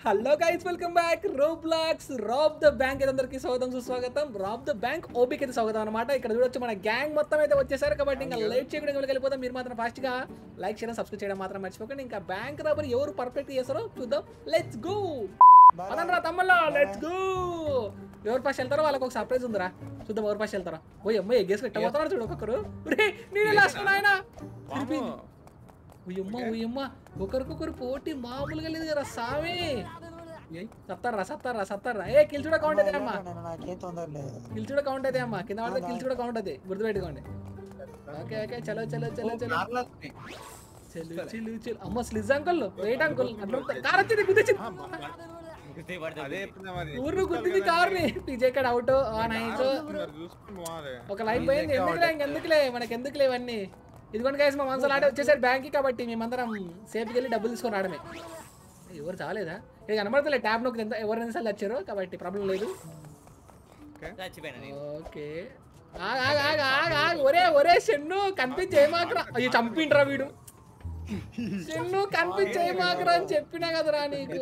Hello guys welcome back Roblox rob the bank అందరికి స్వాగతం సుస్వాగతం రాబ్ ద బ్యాంక్ ఓబీకి అయితే స్వాగతం అనమాట ఇక్కడ చూడొచ్చు మన గ్యాంగ్ మొత్తం అయితే వచ్చేసారు కాబట్టి ఇంకా లైట్ చేయడం ఎవరికి వెళ్ళిపోతాం మీరు మాత్రం ఫాస్ట్ గా లైక్ చేయడం సబ్స్క్రైబ్ చేయడం మాత్రం మర్చిపోకండి ఇంకా బ్యాంక్ రాబరి ఎవరు పర్ఫెక్ట్ చేస్తారో చూద్దాం లెట్స్ గో పదండ్రా తమ్మల్లా లెట్స్ గో ఎవరు ఫస్ట్ వెళ్తారో వాళ్ళకి ఒక సర్ప్రైజ్ ఉందిరా చూద్దాం ఎవరు ఫస్ట్ వెళ్తారో ఓ అమ్మాయి ఎగ్గేసి పెట్టబోతున్నారు చూడు ఒక్కొక్కరు రే నేనే లాస్ట్ ఆయన ఉయ్యమ్మ ఉయ్యమ్మ ఒకరికొకరు పోటీ మామూలుగా లేదు కదా సామి ఏయ్, సత్తారా సత్తారా సత్తారా ఏ కిల్ చూడ కౌంట్ అయితే అమ్మా నాకేం తొందర లేదు కిల్ చూడ కౌంట్ అయితే అమ్మా కింద పడితే కిల్ చూడ కౌంట్ అయితే గుర్తుపెట్టుకోండి ఓకే ఓకే చలో చలో చలో చలో చలో చిలు చిలు అమ్మ స్లిజ్ అంకుల్ వెయిట్ అంకుల్ అట్లా కార్ వచ్చింది గుద్దేసింది అదే చెప్తున్నా మరి. ఊరు గుద్దింది కార్ని టీజే ఇక్కడ అవుట్ ఆ నైన్స్ మరి చూసుకొని పోవాలి. ఒక లైన్ పోయింది ఎందుకులే ఇంకెందుకులే మనకి ఎందుకులే ఇవన్నీ ఇదిగోండి గైస్ మా మనసులో ఆడే వచ్చేసరి బ్యాంక్కి కాబట్టి మేమందరం సేఫ్కి వెళ్ళి డబ్బులు తీసుకొని రావడమే ఎవరు చాలేదా ఇది కనబడతలే ట్యాబ్ నొక్కి ఎంత ఎవరు ఎన్నిసార్లు వచ్చారో కాబట్టి ప్రాబ్లం లేదు ఓకే ఆగ్, ఆగ్, ఆగ్, ఆగ్, ఆగ్. ఒరే ఒరే షెన్ను కనిపించేయమాకరా అయ్యో చంపిండ్రా వీడు షెన్ను కనిపించేయమాకరా అని చెప్పినా కదరా నీకు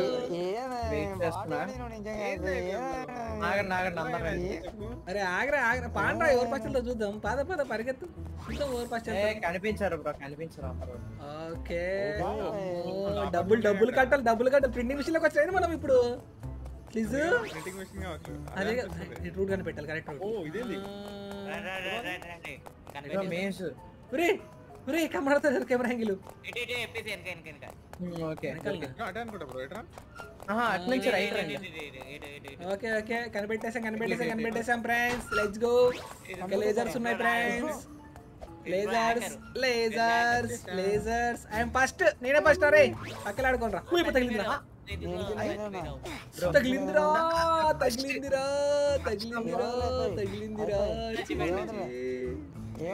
అరే ఆగరా ఆగరా పాండ్రా ఎవరు పచ్చలతో చూద్దాం పద పద పరిగెత్తు చూద్దాం ఎవరు పచ్చలు కనిపించారు బ్రో కనిపించారు అందరూ ఓకే డబ్బులు డబ్బులు కట్టాలి డబ్బులు కట్టాలి ప్రింటింగ్ మిషన్ లోకి వచ్చాయి మనం ఇప్పుడు ప్లీజ్ ప్రింటింగ్ మెషిన్ కావచ్చు. అదే అదే రూట్ కని పెట్టాలి కరెక్ట్ రూట్ ఓ ఇదేంది ఇదిగో మేన్స్ ఒరే ఒరే కమడతా కెమెరా యాంగిల్ ఓకే ఇంకా అటే అనుకుంటా బ్రో ఎట్రా ఆహా అటు నుంచి రైట్ రండి ఓకే ఓకే కనిపెట్టేసాం కనిపెట్టేసాం కనిపెట్టేసాం ఫ్రెండ్స్ లెట్స్ గో ఇంకా లేజర్స్ ఉన్నాయి friends lasers lasers lasers I'm first నేనే ఫస్ట్ అరే పక్కన ఆడుకోనరా ఇప్పుడు తగిలిందిరా తగిలిందిరా తగిలిందిరా తగిలిందిరా తగిలిందిరా ఛీ, ఛీ.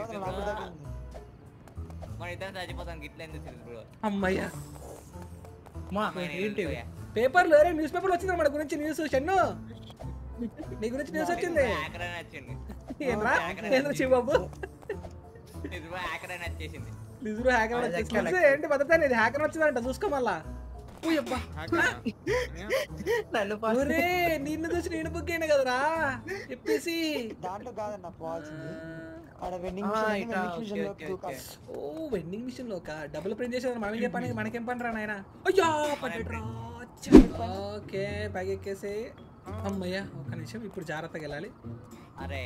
మన ఇద్దరం చచ్చిపోతాం గిట్ల ఎందుకు తెలుసు బ్రో అమ్మయ్యా మా ఏంటి ఇవి? పేపర్లు అరే న్యూస్ పేపర్లు వచ్చింది మన గురించి న్యూస్ షన్ను నీ గురించి న్యూస్ వచ్చింది ఆకరణ వచ్చింది ఏంద్రా ఏంద్రా చిబాబు నిజమా ఆకరణ వచ్చేసింది నిజురు హ్యాకర్ వచ్చింది ఏంటి భద్రత ఇది హ్యాకర్ వచ్చిందంట చూసుకో మళ్ళా ఊయబ్బా నన్ను ఫస్ట్ ఒరే నిన్ను చూసి నేను బుక్ అయినా కదరా చెప్పేసి దాంట్లో కాదన్న పోవాల్సింది ఆడ వెండింగ్ ఆ, మిషన్ ఇట్లా, వెండింగ్ మిషన్ లో ఓకే, టూ ఓకే. ఓ వెండింగ్ మిషన్ లో డబుల్ ప్రింట్ చేసేది మనం ఏం పని మనకేం పని రా నాయన అయ్యా పడ్డరా ఓకే పైకి ఎక్కేసి అమ్మయ్యా ఒక్క నిమిషం ఇప్పుడు జాగ్రత్తగా వెళ్ళాలి అరే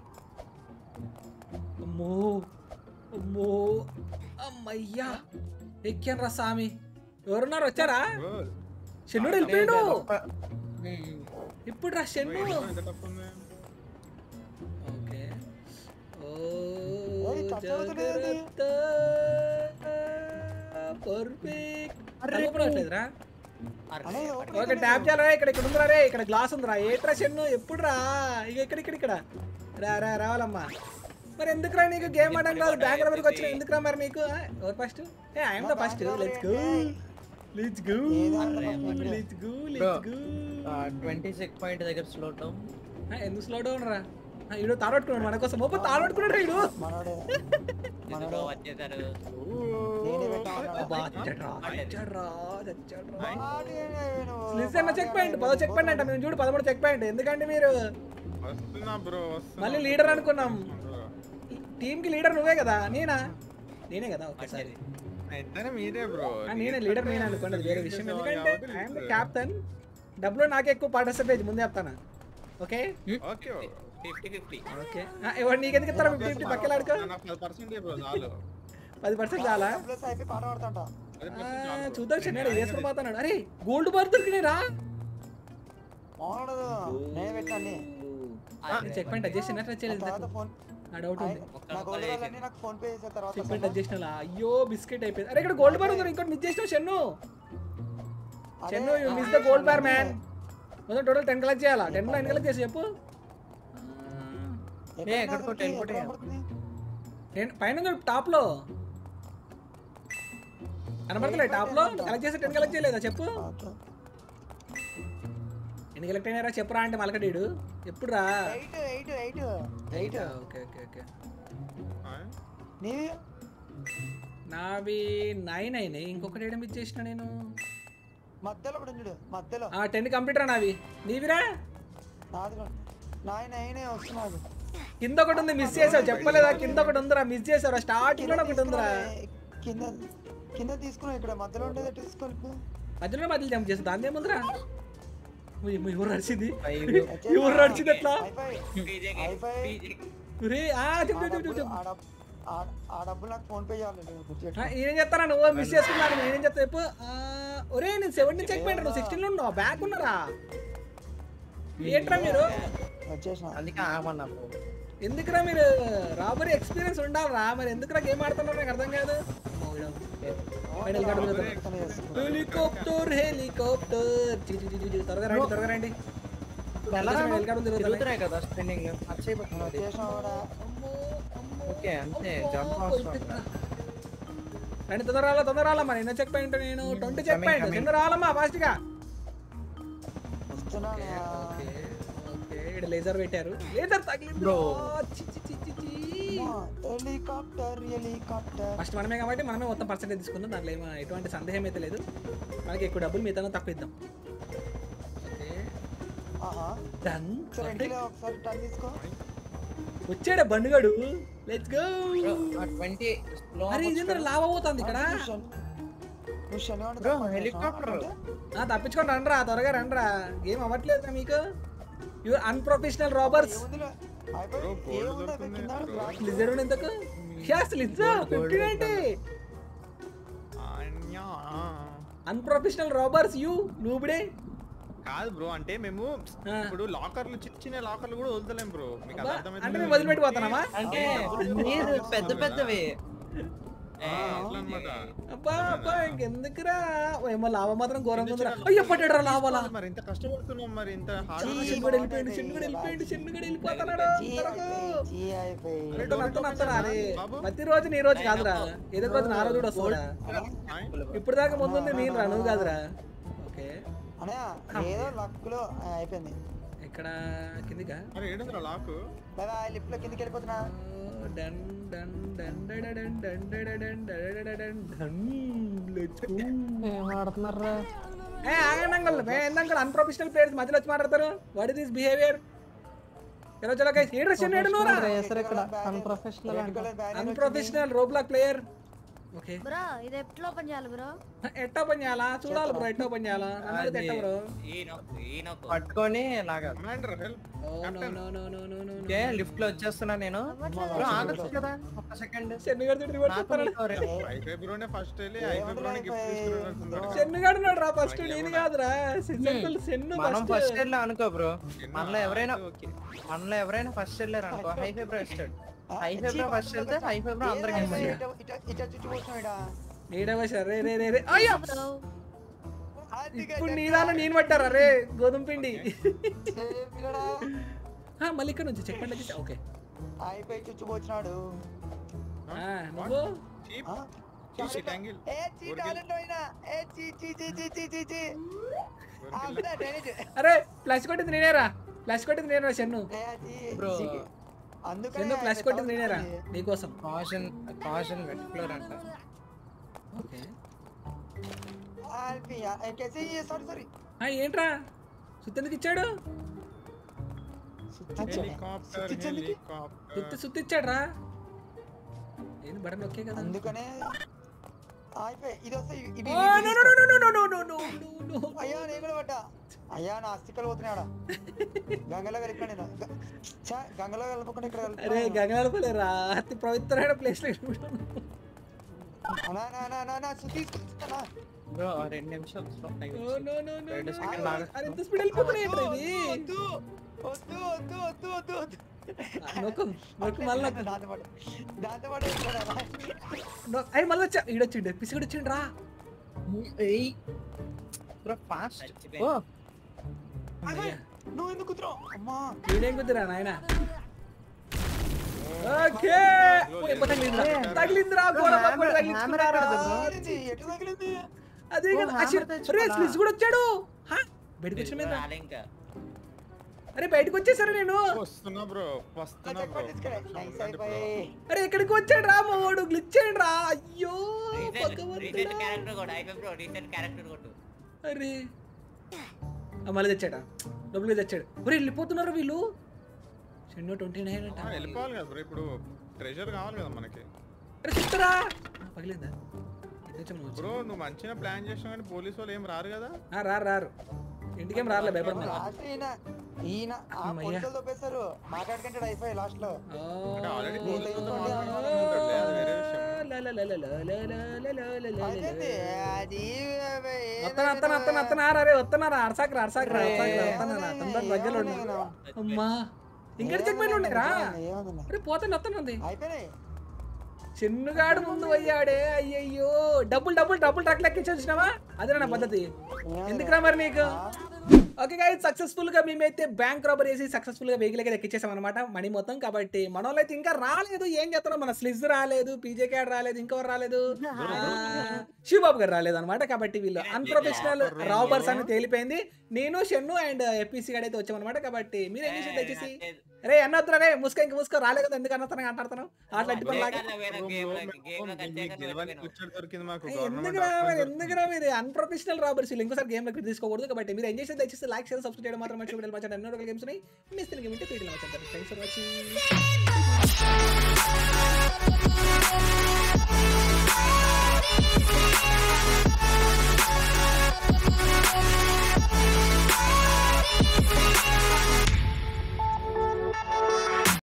అమ్మో అమ్మో అమ్మయ్యా ఎక్కాను రా స్వామి ఎవరున్నారు వచ్చారా షెన్నుడు వెళ్ళిపోయాడు ఇప్పుడు రా షెన్ను ఎంత తప్పు ఉంది ఓకే ఓ ఓయ్, touch అవుతలేదు. జాగ్రత్త పర్ఫెక్ట్ అరగపడట్లేదురా అనే ఒకటి ఓకే ట్యాప్ చేయాలరా ఇక్కడ ఇక్కడ ఉందిరా రే ఇక్కడ గ్లాస్ ఉందిరా ఏట్రా షెన్ను ఎప్పుడు రా ఇక ఇక్కడ ఇక్కడ ఇక్కడ రా రా రావాలమ్మా మరి ఎందుకురా నీకు గేమ్ ఆడడం రాదు బ్యాంక్ వరకు వచ్చిన ఎందుకురా మరి నీకు ఆ, ఎవరు ఫస్ట్ ఏ I'm the first let's go let's go let's go let's go twenty six point దగ్గర స్లో డౌన్ ఎందుకు స్లో డౌన్ రా ఆ, ఈడు తాడొట్టుకున్నాడు మన కోసం ఓపెన్ తాడొట్టుకున్నాడు రా ఈడు మనోడే నిజ బ్రో వచ్చేసారు నేనే పెట్టాను అబ్బా, చచ్చాడ్రా, చచ్చాడ్రా, చచ్చాడ్రా. నువ్వు. స్లిస్ అన్న చెక్ పాయింట్ పదో చెక్ పాయింట్ అంట మేము చూడు పదమూడు చెక్ పాయింట్ ఎందుకంటే మీరు వస్తున్నా బ్రో వస్తున్నా మళ్ళీ లీడర్ అనుకున్నాం bro. టీమ్ కి లీడర్ నువ్వే కదా నేనా నేనే కదా ఒకసారి ఇద్దరే మీరే బ్రో నేనే లీడర్ నేనే అనుకోండి అది వేరే విషయం ఎందుకంటే ఐఎమ్ ద క్యాప్టెన్ డబ్బులో నాకే ఎక్కువ పార్టిసిపేట్ ముందే చెప్తాను okay okay fifty fifty okay ఎవరు నీకెందుకు ఇస్తారా ఫిఫ్టీ ఫిఫ్టీ పక్కన ఆడుకో నాకు పది పర్సెంట్ బ్రో చాలు పది పర్సెంట్ చాలా ప్లస్ అయిపోయి పాట పాడుతుంటా పది ఆ, percent చాలు bro. చూద్దాం చిన్నాడు వేసుకుని పోతున్నాడు అరే గోల్డ్ బార్ దొరికినాయి రా మామూలు నేనే పెట్టాను చెక్ పాయింట్ అడ్జస్ట్ చేసినట్లు వచ్చేది తర్వాత ఫోన్ నా డౌట్ ఉంది నా గోల్డ్ వాళ్ళన్నీ నాకు ఫోన్ పే చేసిన తర్వాత చెక్ పాయింట్ అడ్జస్ట్ చేసిన అయ్యో బిస్కెట్ అయిపోయింది అరే ఇక్కడ గోల్డ్ బార్ ఉంది ఇంకోటి మిస్ చేసినావు షెన్ను అదే, చెన్ను you miss the gold bar man మొత్తం టోటల్ టెన్ కలెక్ట్ చేయాలా టెన్ లో ఎన్ని కలెక్ట్ చేసి చెప్పు ఎక్కడ ఏ, ఎక్కడికో పడుతుంది? టెలిపోర్ట్ ఎక్కడ అయ్యాం. పడుతుంది? టెన్ పైన టాప్ లో కనబడతలే టాప్ లో కలెక్ట్ చేసి టెన్ కలెక్ట్ చేయలేదా చెప్పు ఓకే. ఎన్ని కలెక్ట్ అయినారా చెప్పురా అంటే మలకడీడు ఎప్పుడు రా eight eight eight eight okay okay okay ఆ? నీవి నావి నైన్ అయినాయి ఇంకొకటి ఏడం ఇచ్చేసిన నేను మధ్యలో ఒకటి ఉంది చూడు మధ్యలో ఆ టెన్ కంప్యూటర్ నావి నీవిరా నాది కూడా. నాయ నేనే వస్తున్నాడు కింద ఒకటి ఉంది మిస్ చేసావు చెప్పలేదా కింద ఒకటి ఉందిరా మిస్ చేసావు స్టార్టింగ్ లో ఒకటి ఉందిరా కింద కింద తీసుకున్నావు ఇక్కడ మధ్యలో ఉండేది తీసుకోవాలి మధ్యలో మధ్యలో జంప్ చేస్తా దాని ఏముందిరా ఉయ్, ఉయ్, ఎవరు నడిచింది Five. ఎవరు నడిచింది ఎట్లా పీజేకి Wi-Fi. పీజేకి ఒరే, ఆ, చెప్పు చెప్పు చెప్పు చెప్పు ఆ డబ్బు- ఆ- ఆ డబ్బులు నాకు ఫోన్ పే చేయాలి నేను గుర్తుపెట్టుకో. ఆ, నేనేం చెప్తానా నువ్వు మిస్ చేసుకున్నాను నేనేం చెప్తా చెప్పు ఆ, ఒరే నేను సెవెంటీన్ చెక్ పోయినా నువ్వు సిక్స్టీన్ లో ఉన్నావు బ్యాక్ ఉన్నారా ఏంట్రా మీరు వచ్చేసిన అందుకే ఆగమన్నా bro. ఎందుకురా మీరు రాబరీ ఎక్స్పీరియన్స్ ఉండాలిరా మరి ఎందుకురా గేమ్ ఆడుతున్నారు నాకు అర్థం కాదు ఫైనల్ పక్కనే చేసుకున్నా. హెలికాప్టర్ హెలికాప్టర్ చి, చి, చి, చి, చి. త్వరగా రండి త్వరగా రండి వెళ్ళరా వెళ్ళి కాడ తిరుగుతున్నాయి. తిరుగుతున్నాయి కదా స్పిన్నింగ్ నేను మర్చిపోతుంది వచ్చేసిన కూడా ఓకే అంతే జంప్ అవసరం లేదు. రండి తొందర రాలా తొందర రాలమ్మా నేను చెక్ పాయింట్ నేను ట్వంటీ చెక్ పాయింట్ coming. తొందర రాలమ్మా ఫాస్ట్ గా వస్తున్నా ఓకే ఓకే ఇక్కడ లేజర్ పెట్టారు లేజర్ తగిలింది Bro. చి, చి, చి, చి, చి. హెలికాప్టర్ హెలికాప్టర్ ఫస్ట్ మనమే కాబట్టి మనమే మొత్తం పర్సెంటేజ్ తీసుకుందాం దాంట్లో ఏమో ఎటువంటి సందేహం అయితే లేదు మనకి ఎక్కువ డబ్బులు మిగతా తక్కువ ఇద్దాం ఓకే ఆహా డన్ సరే ఇంటిలో ఒకసారి టర్న్ తీసుకో వచ్చాడు బండుగాడు లెట్స్ గో Bro, ఆ 20 slow అరే ఇది లావా పోతుంది ఇక్కడ నువ్వు శని- నువ్వు శనివారం Bro, తప్ప helicopter. చేసినావా? ఆ, తప్పించుకొని రండిరా త్వరగా రండిరా గేమ్ అవ్వట్లేదు మీకు యువర్ అన్ప్రొఫెషనల్ రాబర్స్ ఏముందిలే? అయిపోయి- Bro, gold ఏముంది అక్కడ దొరుకుతుంది కింద bro. గ్రాస్ లిజర్ ఎందుకు యాస్ లిజర్ ఫిఫ్టీ ఏంటి అన్యా. అన్ప్రొఫెషనల్ రాబర్స్ యూ నూబిడే కాదు బ్రో అంటే మేము ఆ. ఇప్పుడు లాకర్లు చిన్న చిన్న లాకర్లు కూడా వదలలేం బ్రో మీకు అబ్బా, అది అర్థమైందా? అంటే మేము వదిలిపెట్టిపోతున్నామా అంటే మీరు పెద్ద పెద్దవి ఆ, అట్లా అన్నమాట అబ్బా అబ్బా ఇంకెందుకురా ఓ, ఏమో లాభ మాత్రం ఘోరంగా ఉందిరా అయ్యో పట్టాడురా లాభాలా మరి ఇంత కష్టపడుతున్నాం మరి ఇంత హార్డ్ చీ. చెన్నుగడు వెళ్ళిపోయింది చెన్నుగడు వెళ్ళిపోయింది చెన్నుగడు వెళ్ళిపోతున్నాడు జీ త్వరగా. అయిపోయి, జీ అయిపోయి. అరే, నత్తు నత్తరా అరే ప్రతి రోజు నీ రోజు కాదురా ఏదో ఒక రోజు నా రోజు కూడా వస్తుందా ఇప్పుడు దాకా ముందుంది నేను రా నువ్వు కాదురా ఓకే అన్నయ్య ఏదో లక్ లో ఆ, అయిపోయింది ఇక్కడ కిందిగా అరే ఏడుందిరా లాక్ బాబా లిఫ్ట్ లో కిందకి వెళ్ళిపోతున్నా done done done done done done done done done done done let's go ఆడుతున్నారా ఏ ఆగండి అంకల్ మే ఎందంకల్ అన్ప్రొఫెషనల్ ప్లేయర్స్ మధ్యలో వచ్చి మాట్లాడతారు వాట్ ఇస్ దిస్ బిహేవియర్ ఎలా చలో గైస్ ఏడు రష్యన్ ఏడు నూరా unprofessional unprofessional Roblox player okay bro ఇది ఎట్లా ఓపెన్ చేయాలి బ్రో ఎట్టా పని చేయాలా చూడాలి బ్రో ఎట్టా పని చేయాలా నన్ను అడిగితే ఎట్టా బ్రో ఈ నొక్కు ఈ నొక్కు పట్టుకొని లాగా commander help oh no no no no no no okay lift లో వచ్చేస్తున్నా నేను బ్రో ఆగొచ్చు కదా ఒక్క సెకండ్ చెన్నుగాడు తిరిగి పట్టుకుంటాడు ఐఫై బ్రోనే ఫస్ట్ వెళ్ళి ఐఫై బ్రోనే గిఫ్ట్ తీసుకున్నాడు చెన్నుగాడు ఉన్నాడు రా ఫస్ట్ నేను కాదురా సెన్ను సెన్ను మనం ఫస్ట్ ఫస్ట్ వెళ్ళా అనుకో బ్రో మనలో ఎవరైనా మనలో ఎవరైనా ఫస్ట్ వెళ్ళారు అనుకో హై ఫైబ్రో ఇస్తాడు హై ఫైబ్రో ఫస్ట్ వెళ్తే హై ఫైబ్రో అందరికి ఇట్లా చుట్టుకోసం నీడవ సరే రే రే రే అయ్యో బ్రో ఇప్పుడు నీ దాన్ని నేను పట్టారా రే గోధుమ పిండి ఆ, మళ్ళీ ఇక్కడ నుంచి చెక్ పండి ఓకే అయిపోయి చుట్టుకొచ్చినాడు ఆ, నువ్వు చీప్ ఆ? చీప్ యాంగిల్ ఏ చీ టాలెంట్ అయినా ఏ చీ చీ చీ చీ చీ చీ చీ అంతా డ్రైనేజ్ అరే ఫ్లాష్ కొట్టింది నేనేరా ఫ్లాష్ కొట్టింది నేనేరా చెన్ను ఏ చీ Bro. చీ. అందుకనే చెన్ను ఫ్లాష్ కొట్టింది నేనేరా ఉంది. నీకోసం కాషన్ కాషన్ వెట్ ఫ్లోర్ అంట ఓకే ఆల్పి ఏ కేసీ సారీ సారీ ఆ, ఏంట్రా సుత్తెందుకు ఇచ్చాడు హెలికాప్టర్ సుత్తించండి. హెలికాప్టర్ సుత్తి సుత్తి ఇచ్చాడ్రా ఏంది బటన్ ఓకే కదా అందుకనే అయిపోయి ఇది వస్తే ఇది ఓ, no, no, no, no, no, no, no, no, no, no. అయ్యా నేను కూడా పడ్డా అయ్యా నా అస్థికలు పోతున్నాడా గంగలో కలిపినా నేను గ- ఛా, గంగలో కలపకుండా ఇక్కడ అరే కలిపినా గంగాళపల్లి రా అతి పవిత్రమైన ప్లేస్ లో అన్నా, నా, నా, నా, నా, సుత్తి, సుత్తినా? బ్రో రెండు నిమిషాలు stop అయ్యి. రెండు అరే సెకండ్ ఆగు. ఎంత స్పీడ్ వెళ్ళిపోతున్నాయి ఏంట్రా ఇది వద్దు, వద్దు, వద్దు, వద్దు, వద్దు, వద్దు. నొక్కు నొక్కు మళ్ళీ నొక్కు దాంతో పాటు దాంతో పాటు వెళ్ళిపోయాడా? నొ- అయ్యి మళ్ళీ వచ్చా ఈడొచ్చిండు పిసిగడు వచ్చిండు రా ఏయ్ బ్రో ఫాస్ట్ చచ్చిపోయింది. ఓ అరే, నువ్వు ఎందుకు కుదురు అమ్మా ఈడేం కుదిరా నాయన ఓకే ఓ, ఎప్ప తగిలిందిరా తగిలిందిరా గోడ పక్కన తగిలించుకున్నారా తగిలింది, ఎటు తగిలింది అదే కదా ఓ, అషిర్ hammer అరే తెచ్చుకోవాలా? స్విచ్ కూడా వచ్చాడు హా? బయటకు వచ్చిన మీద రాలే ఇంకా అరే బయటకు వచ్చేసారా నేను వస్తున్నా బ్రో వస్తున్నా చెక్ బ్రో పట్టించుకోలే నైస్ అయిపోయి అరే ఎక్కడికి వచ్చాడు రా మోడు గ్లిచ్ అయ్యండి రా అయ్యో రీసెట్ భగవంతుడా. రీసెట్ క్యారెక్టర్ కొట్టు ఐఫై బ్రో రీసెట్ క్యారెక్టర్ కొట్టు అరే ఆ, మళ్ళీ తెచ్చాడా డబ్బులు తెచ్చాడు ఒరే వెళ్ళిపోతున్నారు వీళ్ళు చెన్నో ట్వంటీ నైన్ అంట ఆ, వెళ్ళిపోవాలి కదా బ్రో ఇప్పుడు ట్రెజర్ కావాలి కదా మనకి అరే చెప్తారా పగిలిందా ఇది తెచ్చాం నువ్వు వచ్చి. బ్రో నువ్వు మంచిగా ప్లాన్ చేసినా కానీ పోలీసు వాళ్ళు ఏం రారు కదా ఆ, రారు రారు ఇంటికేం రారులే భయపడమా లాస్ట్ ఈయన ఈయన ఆ అమ్మయ్య. పోలీసులు తొప్పేస్తారు మాట్లాడుకుంటాడు అయిపోయి లాస్ట్ లో అంటే ఆల్రెడీ నీతో పోలీసులతో ఇంకోటి మాట్లాడుకుంటాడులే, అది వేరే విషయం అయిపోయింది అది వస్తాను వస్తాను వస్తాను వస్తున్నారా రే వస్తున్నారా అరసాకరా అరసాకరా అరసాకరా వస్తున్నారా తొందర దగ్గర ఉండు అమ్మా ఇంకా చెక్ పైన ఉండే రా ఏముంది అరే పోతాను వస్తాను ఉంది అయిపోయినాయి చిన్నగాడు ముందు అయ్యాడే అయ్యయ్యో డబ్బులు డబ్బులు డబ్బులు ట్రక్ లెక్కించి వచ్చినావా అదే నా పద్ధతి ఎందుకురా మరి నీకు ఓకే గైస్ సక్సెస్ఫుల్ గా మేమైతే బ్యాంక్ రాబర్ చేసి సక్సెస్ఫుల్ గా వెహికల్ అయితే ఎక్కించేసాం అనమాట మనీ మొత్తం కాబట్టి మన వాళ్ళు అయితే ఇంకా రాలేదు ఏం చేస్తున్నాం మన స్లిజ్ రాలేదు పీజే క్యాడ్ రాలేదు ఇంకెవరు రాలేదు ఆ, శివబాబు గారు రాలేదు అనమాట కాబట్టి వీళ్ళు అన్ప్రొఫెషనల్ రాబర్స్ అని తేలిపోయింది నేను షెన్ను అండ్ ఎఫ్పిసి గారు అయితే వచ్చామన్నమాట కాబట్టి మీరు ఏం చేసి తెచ్చేసి రే అన్నొద్దురా రే ముసుక ఇంక ముసుక రాలే కదా ఎందుకు అన్నస్తాను అంటాడుతాను అట్లా అట్టి పని లాగా కూర్చొని దొరికింది మాకు ఎందుకురా మరి ఎందుకురా మీరు అన్ప్రొఫెషనల్ రాబర్స్ వీళ్ళు ఇంకోసారి గేమ్ లో తీసుకోకూడదు కాబట్టి మీరు ఎంజాయ్ చేసి దయచేసి లైక్ చేసి సబ్స్క్రైబ్ చేయడం మాత్రం మర్చిపోయి మర్చిపోయి ఎన్నో రకాల గేమ్స్ ఉన్నాయి మిస్ తిరిగి వింటే పీడిలో వచ్చారు థ్యాంక్స్ ఫర్ వాచింగ్